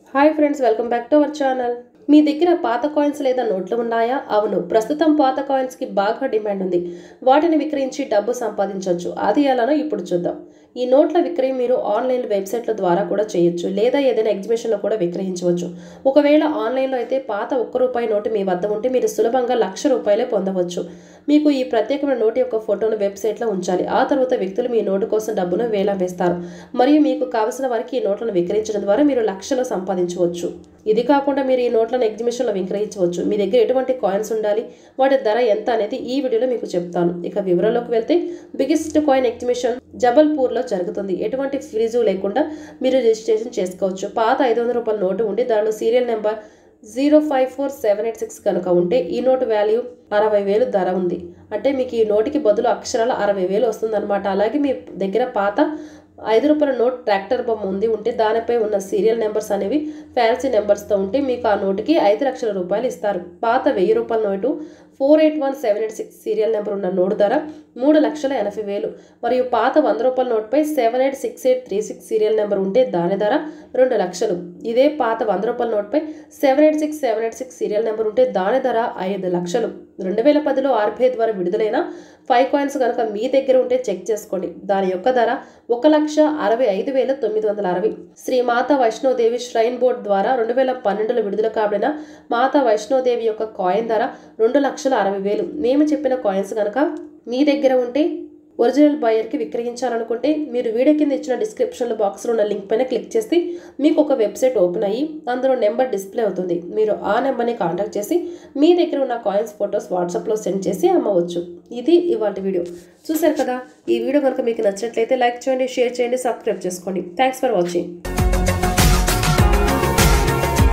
hi friends welcome back to our channel మీ దగ్గర పాత కాయిన్స్ లేదా నోట్లు ఉన్నాయా అవును ప్రస్తుతం పాత కాయిన్స్కి బాగా డిమాండ్ ఉంది వాటిని విక్రయించి డబ్బు సంపాదించవచ్చు అది ఎలానో ఇప్పుడు చూద్దాం ఈ నోట్ల విక్రయం మీరు ఆన్లైన్ వెబ్సైట్ల ద్వారా కూడా చేయొచ్చు లేదా ఏదైనా ఎగ్జిబిషన్లో కూడా విక్రయించవచ్చు ఒకవేళ ఆన్లైన్లో అయితే పాత ఒక్క రూపాయి నోటు మీ వద్ద ఉంటే మీరు సులభంగా లక్ష రూపాయలే పొందవచ్చు మీకు ఈ ప్రత్యేకమైన నోటు యొక్క ఫోటోను వెబ్సైట్లో ఉంచాలి ఆ తర్వాత వ్యక్తులు మీ నోటు కోసం డబ్బును వేలం వేస్తారు మరియు మీకు కావలసిన వారికి ఈ నోట్లను విక్రయించడం ద్వారా మీరు లక్షలు సంపాదించవచ్చు ఇది కాకుండా మీరు ఈ నోట్లను ఎగ్జిబిషన్లో విక్రయించవచ్చు మీ దగ్గర ఎటువంటి కాయిన్స్ ఉండాలి వాటి ధర ఎంత అనేది ఈ వీడియోలో మీకు చెప్తాను ఇక వివరాల్లోకి వెళ్తే బిగ్గెస్ట్ కాయిన్ ఎగ్జిబిషన్ జబల్పూర్లో జరుగుతుంది ఎటువంటి ఫీజు లేకుండా మీరు రిజిస్ట్రేషన్ చేసుకోవచ్చు పాత ఐదు వందల రూపాయల నోటు ఉండి దానిలో serial number zero five four seven eight six కనుక ఉంటే ఈ నోటు వాల్యూ అరవై వేలు ధర ఉంది అంటే మీకు ఈ నోటుకి బదులు అక్షరాల అరవై వేలు వస్తుందన్నమాట అలాగే మీ దగ్గర పాత ఐదు రూపాయల నోట్ ట్రాక్టర్ బొమ్మ ఉంది ఉంటే దానిపై ఉన్న సీరియల్ నెంబర్స్ అనేవి ఫ్యాన్సీ నెంబర్స్తో ఉంటే మీకు ఆ నోటుకి ఐదు లక్షల రూపాయలు ఇస్తారు పాత వెయ్యి రూపాయల నోటు four eight one seven eight six serial number ఉన్న నోటు ధర మూడు లక్షల ఎనభై వేలు మరియు పాత వంద రూపాయల నోట్పై seven eight six eight three six serial number ఉంటే దాని ధర రెండు లక్షలు ఇదే పాత వంద రూపాయల నోట్పై seven eight six seven eight six serial number ఉంటే దాని ధర ఐదు లక్షలు రెండు వేల పదిలో ఆర్బీఐ ద్వారా విడుదలైన ఫైవ్ కాయిన్స్ కనుక మీ దగ్గర ఉంటే చెక్ చేసుకోండి దాని యొక్క ధర ఒక లక్ష అరవై ఐదు వేల తొమ్మిది వందల అరవై శ్రీ మాతా వైష్ణోదేవి ష్రైన్ బోర్డ్ ద్వారా రెండు వేల పన్నెండులో విడుదల కాబడిన మాతా వైష్ణోదేవి యొక్క కాయిన్ ధర రెండు లక్షల అరవై వేలు మేము చెప్పిన కాయిన్స్ కనుక మీ దగ్గర ఉంటే ఒరిజినల్ బయర్కి విక్రయించాలనుకుంటే మీరు వీడియో కింద ఇచ్చిన డిస్క్రిప్షన్లో బాక్స్లో ఉన్న లింక్ పైన క్లిక్ చేసి మీకు ఒక వెబ్సైట్ ఓపెన్ అయ్యి అందులో నెంబర్ డిస్ప్లే అవుతుంది మీరు ఆ నెంబర్ని కాంటాక్ట్ చేసి మీ దగ్గర ఉన్న కాయిన్స్ ఫొటోస్ వాట్సాప్లో సెండ్ చేసి అమ్మవచ్చు ఇది ఇవాళ వీడియో చూశారు కదా ఈ వీడియో కనుక మీకు నచ్చినట్లయితే లైక్ చేయండి షేర్ చేయండి సబ్స్క్రైబ్ చేసుకోండి థ్యాంక్స్ ఫర్ వాచింగ్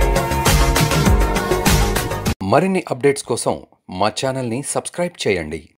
మరిన్ని అప్డేట్స్ కోసం మా ఛానల్ని సబ్స్క్రైబ్ చేయండి